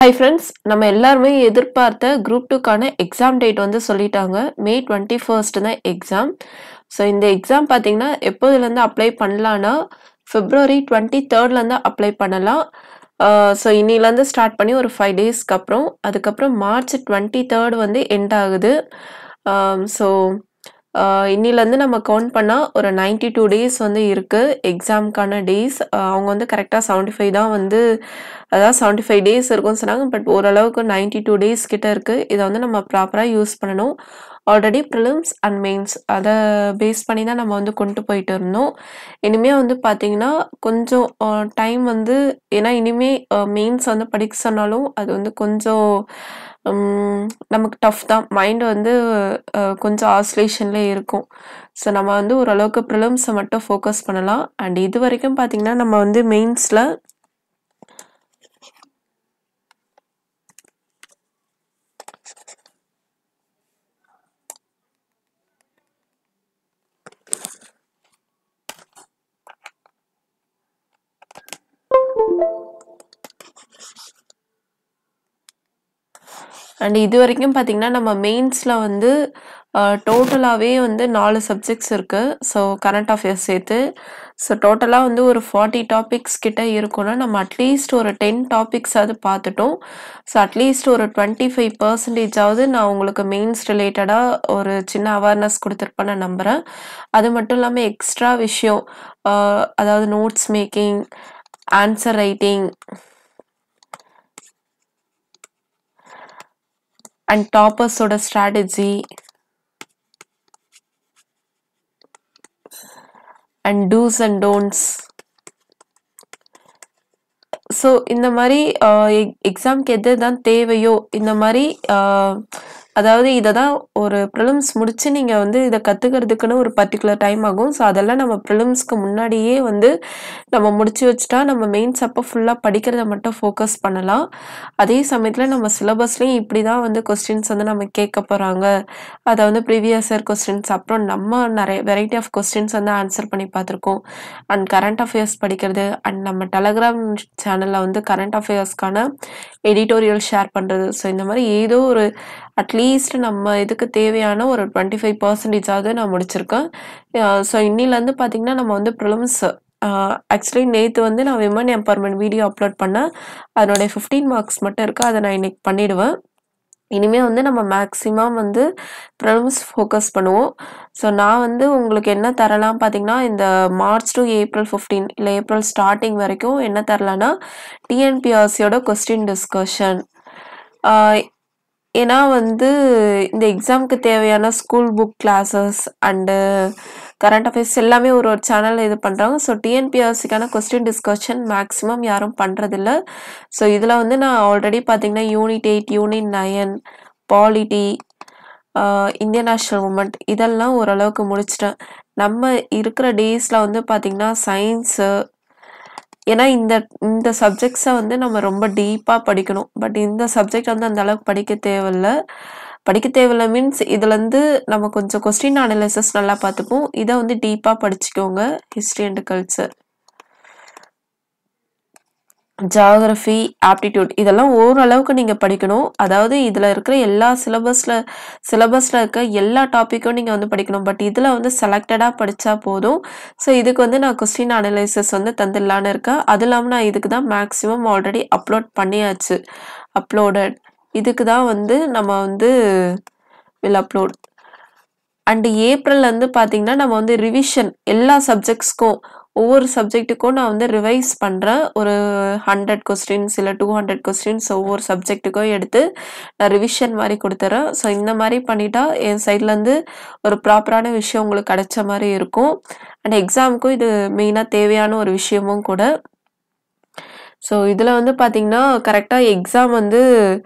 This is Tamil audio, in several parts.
ஹை ஃப்ரெண்ட்ஸ் நம்ம எல்லாருமே எதிர்பார்த்த குரூப் டூக்கான எக்ஸாம் டேட் வந்து சொல்லிட்டாங்க மே டுவெண்ட்டி ஃபர்ஸ்ட் தான் எக்ஸாம் ஸோ இந்த எக்ஸாம் பார்த்தீங்கன்னா எப்போதுலேருந்து அப்ளை பண்ணலான்னா பிப்ரவரி டுவெண்ட்டி தேர்ட்லேருந்து அப்ளை பண்ணலாம் ஸோ இன்னிலேருந்து ஸ்டார்ட் பண்ணி ஒரு ஃபைவ் டேஸ்க்கு அப்புறம் அதுக்கப்புறம் மார்ச் டுவெண்ட்டி தேர்ட் வந்து எண்ட் ஆகுது ஸோ இன்னிலேருந்து நம்ம கவுண்ட் பண்ணால் ஒரு நைன்டி டூ டேஸ் வந்து இருக்குது எக்ஸாமுக்கான டேஸ் அவங்க வந்து கரெக்டாக செவன்ட்டி ஃபைவ் தான் வந்து அதாவது செவன்ட்டி ஃபைவ் டேஸ் இருக்கும்னு சொன்னாங்க பட் ஓரளவுக்கு நைன்டி டூ டேஸ் கிட்ட இருக்குது இதை வந்து நம்ம ப்ராப்பராக யூஸ் பண்ணணும் ஆல்ரெடி ப்ரிலிம்ஸ் அண்ட் மெயின்ஸ் அதை பேஸ் பண்ணி தான் நம்ம வந்து கொண்டு போயிட்டு இருந்தோம் இனிமேல் வந்து பார்த்திங்கன்னா கொஞ்சம் டைம் வந்து ஏன்னா இனிமேல் மெயின்ஸ் வந்து படிக்க சொன்னாலும் அது வந்து கொஞ்சம் நமக்கு டஃப் தான் மைண்ட் வந்து கொஞ்சம் ஆஸ்லேஷன்லேயே இருக்கும் ஸோ நம்ம வந்து ஓரளவுக்கு ப்ரிலிம்ஸை மட்டும் ஃபோக்கஸ் பண்ணலாம் அண்ட் இது வரைக்கும் பார்த்திங்கன்னா நம்ம வந்து மெயின்ஸில் அண்ட் இது வரைக்கும் பார்த்திங்கன்னா நம்ம மெயின்ஸில் வந்து டோட்டலாகவே வந்து நாலு சப்ஜெக்ட்ஸ் இருக்குது ஸோ கரண்ட் அஃபேர்ஸ் சேர்த்து ஸோ டோட்டலாக வந்து ஒரு ஃபார்ட்டி டாபிக்ஸ் கிட்ட இருக்குன்னா நம்ம அட்லீஸ்ட் ஒரு டென் டாபிக்ஸாவது பார்த்துட்டோம் ஸோ அட்லீஸ்ட் ஒரு டுவெண்ட்டி ஃபைவ் பர்சன்டேஜாவது நான் உங்களுக்கு மெயின்ஸ் ரிலேட்டடாக ஒரு சின்ன அவேர்னஸ் கொடுத்துருப்பேன்னு நம்புகிறேன் அது மட்டும் இல்லாமல் எக்ஸ்ட்ரா விஷயம் அதாவது notes making answer writing and டாப்பர்ஸோட strategy and dos and don'ts so இந்த மாதிரி எக்ஸாம்க்கு எது தான் தேவையோ இந்த மாதிரி அதாவது இதை தான் ஒரு ப்ரிலிம்ஸ் முடித்து நீங்கள் வந்து இதை கற்றுக்கிறதுக்குன்னு ஒரு பர்டிகுலர் டைம் ஆகும் ஸோ அதெல்லாம் நம்ம ப்ரிலிம்ஸ்க்கு முன்னாடியே வந்து நம்ம முடிச்சு வச்சுட்டா நம்ம மெயின்ஸ் அப்போ ஃபுல்லாக படிக்கிறத மட்டும் ஃபோக்கஸ் பண்ணலாம் அதே சமயத்தில் நம்ம சிலபஸ்லேயும் இப்படி தான் வந்து கொஸ்டின்ஸ் வந்து நம்ம கேட்க போகிறாங்க அதை வந்து ப்ரீவியஸ் இயர் கொஸ்டின்ஸ் அப்புறம் நம்ம நிறைய வெரைட்டி ஆஃப் கொஸ்டின்ஸ் வந்து ஆன்சர் பண்ணி பார்த்துருக்கோம் அண்ட் கரண்ட் அஃபேர்ஸ் படிக்கிறது அண்ட் நம்ம டெலகிராம் சேனலில் வந்து கரண்ட் அஃபேர்ஸ்க்கான எடிட்டோரியல் ஷேர் பண்ணுறது ஸோ இந்த மாதிரி ஏதோ ஒரு அட்லீஸ்ட் நம்ம இதுக்கு தேவையான ஒரு டுவெண்ட்டி ஃபைவ் பர்சன்டேஜாவது நான் முடிச்சிருக்கேன் ஸோ இன்னிலேருந்து பார்த்திங்கன்னா நம்ம வந்து ப்ரிலிம்ஸ் ஆக்சுவலி நேற்று வந்து நான் விமன் எம்பவர்மெண்ட் வீடியோ அப்லோட் பண்ணேன் அதனுடைய ஃபிஃப்டீன் மார்க்ஸ் மட்டும் இருக்குது அதை நான் இன்னைக்கு பண்ணிவிடுவேன் இனிமேல் வந்து நம்ம மேக்ஸிமம் வந்து ப்ரிலிம்ஸ் ஃபோக்கஸ் பண்ணுவோம் ஸோ நான் வந்து உங்களுக்கு என்ன தரலாம் பார்த்தீங்கன்னா இந்த மார்ச் டு ஏப்ரல் ஃபிஃப்டீன் இல்லை ஏப்ரல் ஸ்டார்டிங் வரைக்கும் என்ன தரலான்னா டிஎன்பிஆர்சியோட கொஸ்டின் டிஸ்கஷன் ஏன்னா வந்து இந்த எக்ஸாமுக்கு தேவையான school book classes and current affairs எல்லாமே ஒரு ஒரு சேனல் இது பண்ணுறாங்க ஸோ டிஎன்பிஎஸ்சிக்கான கொஸ்டின் டிஸ்கஷன் மேக்ஸிமம் யாரும் பண்ணுறதில்ல ஸோ இதில் வந்து நான் ஆல்ரெடி பார்த்தீங்கன்னா unit eight unit nine polity Indian national movement இதெல்லாம் ஓரளவுக்கு முடிச்சிட்டேன் நம்ம இருக்கிற டேஸில் வந்து பார்த்திங்கன்னா சயின்ஸு ஏன்னா இந்த இந்த சப்ஜெக்ட்ஸை வந்து நம்ம ரொம்ப டீப்பாக படிக்கணும் பட் இந்த சப்ஜெக்ட் வந்து அந்த அளவுக்கு படிக்க தேவையில்ல படிக்க தேவையில்ல மீன்ஸ் இதுலேருந்து நம்ம கொஞ்சம் கொஸ்டின் அனலைசஸ் நல்லா பார்த்துப்போம் இதை வந்து டீப்பாக படிச்சுக்கோங்க history and culture geography aptitude இதெல்லாம் ஓரளவுக்கு நீங்கள் படிக்கணும் அதாவது இதில் இருக்கிற எல்லா சிலபஸில் சிலபஸில் இருக்க எல்லா டாப்பிக்கும் நீங்கள் வந்து படிக்கணும் பட் இதில் வந்து செலக்டடாக படித்தா போதும் ஸோ இதுக்கு வந்து நான் கொஸ்டின் அனலைசஸ் வந்து தந்துடலான்னு இருக்கேன் அது இல்லாமல் நான் இதுக்கு தான் மேக்ஸிமம் ஆல்ரெடி அப்லோட் பண்ணியாச்சு அப்லோடட் இதுக்கு தான் வந்து நம்ம வந்து வில் அப்லோட் அண்டு ஏப்ரல்லேருந்து பார்த்தீங்கன்னா நம்ம வந்து ரிவிஷன் எல்லா சப்ஜெக்ட்ஸ்க்கும் ஒவ்வொரு சப்ஜெக்ட்டுக்கும் நான் வந்து ரிவைஸ் பண்ணுறேன் ஒரு ஹண்ட்ரட் கொஸ்டின்ஸ் இல்லை டூ ஹண்ட்ரட் கொஸ்டின்ஸ் ஒவ்வொரு சப்ஜெக்ட்டுக்கும் எடுத்து நான் ரிவிஷன் மாதிரி கொடுத்துறேன் ஸோ இந்த மாதிரி பண்ணிட்டா என் சைட்லேருந்து ஒரு ப்ராப்பரான விஷயம் உங்களுக்கு கிடைச்ச மாதிரி இருக்கும் அண்ட் எக்ஸாமுக்கும் இது மெயினாக தேவையான ஒரு விஷயமும் கூட ஸோ இதில் வந்து பார்த்திங்கன்னா கரெக்டாக எக்ஸாம் வந்து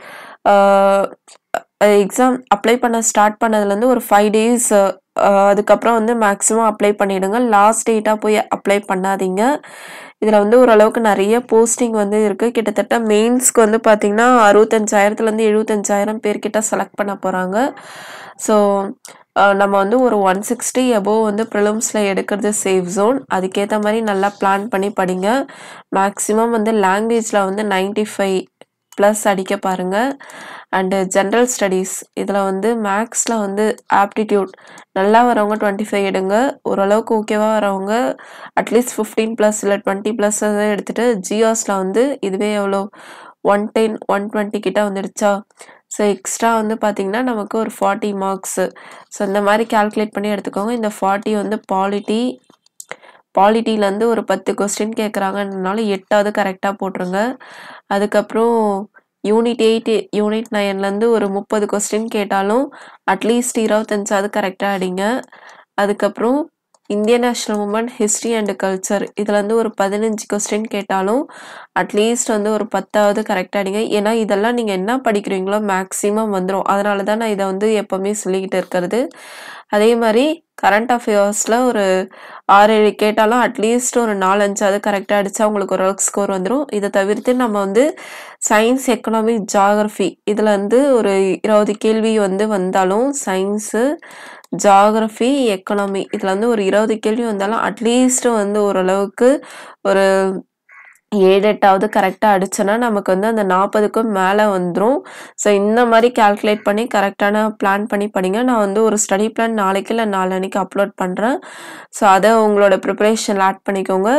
எக்ஸாம் அப்ளை பண்ண ஸ்டார்ட் பண்ணதுலேருந்து ஒரு ஃபைவ் டேஸ் அதுக்கப்புறம் வந்து மேக்ஸிமம் அப்ளை பண்ணிவிடுங்க லாஸ்ட் டேட்டாக போய் அப்ளை பண்ணாதீங்க இதில் வந்து ஓரளவுக்கு நிறைய போஸ்டிங் வந்து இருக்குது கிட்டத்தட்ட மெயின்ஸ்க்கு வந்து பார்த்திங்கன்னா அறுபத்தஞ்சாயிரத்துலேருந்து எழுபத்தஞ்சாயிரம் பேர்கிட்ட செலக்ட் பண்ண போகிறாங்க ஸோ நம்ம வந்து ஒரு ஒன் சிக்ஸ்டி அபோவ் வந்து ப்ரிலிம்ஸில் எடுக்கிறது சேஃப் ஜோன் அதுக்கேற்ற மாதிரி நல்லா பிளான் பண்ணி படிங்க மேக்ஸிமம் வந்து லாங்குவேஜில் வந்து நைன்டி ஃபைவ் ப்ளஸ் அடிக்க பாருங்கள் அண்டு ஜென்ரல் ஸ்டடீஸ் இதில் வந்து மேக்ஸில் வந்து ஆப்டிடியூட் நல்லா வரவங்க டுவெண்ட்டி ஃபைவ் எடுங்க ஓரளவுக்கு ஓகேவாக வரவங்க அட்லீஸ்ட் ஃபிஃப்டீன் ப்ளஸ் இல்லை டுவெண்ட்டி ப்ளஸ் எடுத்துகிட்டு ஜிஆஸில் வந்து இதுவே எவ்வளோ ஒன் டென் ஒன் டுவெண்ட்டி கிட்ட வந்துடுச்சா ஸோ எக்ஸ்ட்ரா வந்து பார்த்திங்கன்னா நமக்கு ஒரு ஃபார்ட்டி மார்க்ஸு ஸோ இந்த மாதிரி கால்குலேட் பண்ணி எடுத்துக்கோங்க இந்த ஃபார்ட்டி வந்து பாலிட்டி பாலிட்டிலேருந்து ஒரு பத்து கொஸ்டின் கேட்குறாங்கன்றனால எட்டாவது கரெக்டாக போட்டுருங்க அதுக்கப்புறம் யூனிட் எயிட் யூனிட் நைன்லேருந்து ஒரு முப்பது கொஸ்டின் கேட்டாலும் அட்லீஸ்ட் இருபத்தஞ்சாவது கரெக்டாக அடிங்க அதுக்கப்புறம் Indian national movement history and culture இதுலேருந்து ஒரு பதினஞ்சு கொஸ்டின் கேட்டாலும் அட்லீஸ்ட் வந்து ஒரு பத்தாவது கரெக்டாக அடிங்க ஏன்னா இதெல்லாம் நீங்கள் என்ன படிக்கிறீங்களோ மேக்ஸிமம் வந்துடும் அதனால தான் நான் இதை வந்து எப்போவுமே சொல்லிக்கிட்டு இருக்கிறது அதே மாதிரி கரண்ட் அஃபேர்ஸில் ஒரு ஆறு ஏழு கேட்டாலும் அட்லீஸ்ட் ஒரு நாலஞ்சாவது கரெக்டாக அடித்தா உங்களுக்கு ஓரளவுக்கு ஸ்கோர் வந்துடும் இதை தவிர்த்து நம்ம வந்து சயின்ஸ் எக்கனாமி ஜாகிரஃபி இதில் வந்து ஒரு இருபது கேள்வி வந்து வந்தாலும் சயின்ஸு ஜாகிரஃபி எக்கனாமி இதில் வந்து ஒரு இருபது கேள்வி வந்தாலும் அட்லீஸ்ட் வந்து ஓரளவுக்கு ஒரு ஏழு எட்டாவது கரெக்டாக அடிச்சோன்னா நமக்கு வந்து அந்த நாற்பதுக்கும் மேலே வந்துடும் ஸோ இந்த மாதிரி கால்குலேட் பண்ணி கரெக்டான பிளான் பண்ணி படிங்க நான் வந்து ஒரு ஸ்டடி பிளான் நாளைக்கு இல்லை நாளன்னைக்கு அப்லோட் பண்ணுறேன் ஸோ அதை உங்களோட ப்ரிப்பரேஷனில் ஆட் பண்ணிக்கோங்க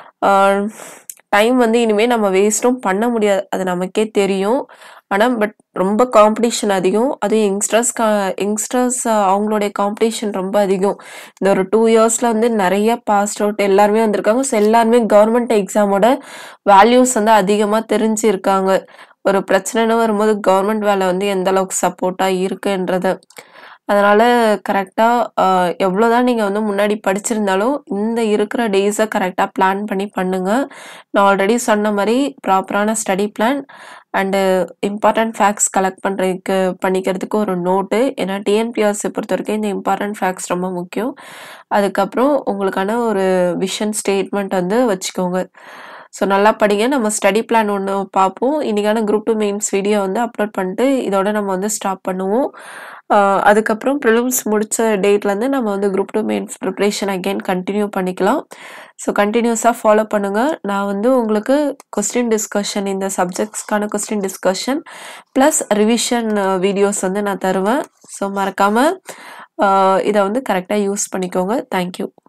டைம் வந்து இனிமேல் நம்ம வேஸ்ட்டும் பண்ண முடியாது அது நமக்கே தெரியும் ஆனால் பட் ரொம்ப காம்படிஷன் அதிகம் அதுவும் யங்ஸ்டர்ஸ் கா யங்ஸ்டர்ஸ் அவங்களுடைய காம்படிஷன் ரொம்ப அதிகம் இந்த ஒரு டூ இயர்ஸில் வந்து நிறைய பாஸ்ட் அவுட் எல்லாருமே வந்திருக்காங்க ஸோ எல்லாருமே கவர்மெண்ட் எக்ஸாமோட வேல்யூஸ் வந்து அதிகமாக தெரிஞ்சிருக்காங்க ஒரு பிரச்சனைன்னு வரும்போது கவர்மெண்ட் வேலை வந்து எந்த அளவுக்கு சப்போர்ட்டாக இருக்குன்றத அதனால் கரெக்டாக எவ்வளோ தான் நீங்கள் வந்து முன்னாடி படிச்சிருந்தாலும் இந்த இருக்கிற டேஸை கரெக்டாக பிளான் பண்ணி பண்ணுங்கள் நான் ஆல்ரெடி சொன்ன மாதிரி ப்ராப்பரான study plan and important facts collect பண்ணுறதுக்கு பண்ணிக்கிறதுக்கு ஒரு நோட்டு ஏன்னா டிஎன்பிஆர்ஸை பொறுத்த வரைக்கும் இந்த இம்பார்ட்டன்ட் ஃபேக்ட்ஸ் ரொம்ப முக்கியம் அதுக்கப்புறம் உங்களுக்கான ஒரு விஷன் ஸ்டேட்மெண்ட் வந்து வச்சுக்கோங்க ஸோ நல்லா படிங்க நம்ம ஸ்டடி பிளான் ஒன்று பார்ப்போம் இன்றைக்கான குரூப் டூ மெயின்ஸ் வீடியோ வந்து அப்லோட் பண்ணிட்டு இதோட நம்ம வந்து ஸ்டாப் பண்ணுவோம் அதுக்கப்புறம் ப்ரிலிம்ஸ் முடித்த டேட்லேருந்து நம்ம வந்து group two mains preparation again continue பண்ணிக்கலாம் ஸோ கண்டினியூஸாக ஃபாலோ பண்ணுங்கள் நான் வந்து உங்களுக்கு கொஸ்டின் டிஸ்கஷன் இந்த சப்ஜெக்ட்ஸ்க்கான question discussion plus revision videos வந்து நான் தருவேன் ஸோ மறக்காமல் இதை வந்து கரெக்டாக யூஸ் பண்ணிக்கோங்க தேங்க்யூ